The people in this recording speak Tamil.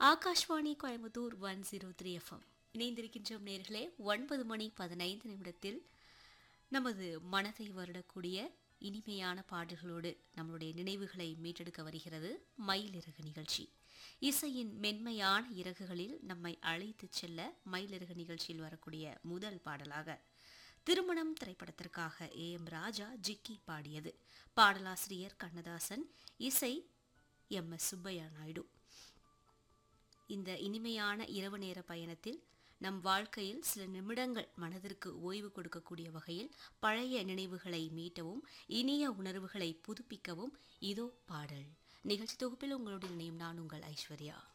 Akashvani Coimbatore one zero three FM இணைந்திருக்கின்றோம் நேர்களே ஒன்பது மணி பதினைந்து நிமிடத்தில் நமது மனதை வருடக்கூடிய இனிமையான பாடல்களோடு நம்மளுடைய நினைவுகளை மீட்டெடுக்க வருகிறது மயிலிறகு நிகழ்ச்சி இசையின் மென்மையான இறகுகளில் நம்மை அழைத்துச் செல்ல மயிலிறகு நிகழ்ச்சியில் வரக்கூடிய முதல் பாடலாக திருமணம் திரைப்படத்திற்காக ஏ எம் ராஜா ஜிக்கி பாடியது பாடலாசிரியர் கண்ணதாசன் இசை எம் எஸ் சுப்பையா நாயுடு இந்த இனிமையான இரவு நேர பயணத்தில் நம் வாழ்க்கையில் சில நிமிடங்கள் மனதிற்கு ஓய்வு கொடுக்கக்கூடிய வகையில் பழைய நினைவுகளை மீட்டவும் இனிய உணர்வுகளை புதுப்பிக்கவும் இதோ பாடல் நிகழ்ச்சி தொகுப்பில் உங்களோடு இணையும் நான் உங்கள் ஐஸ்வர்யா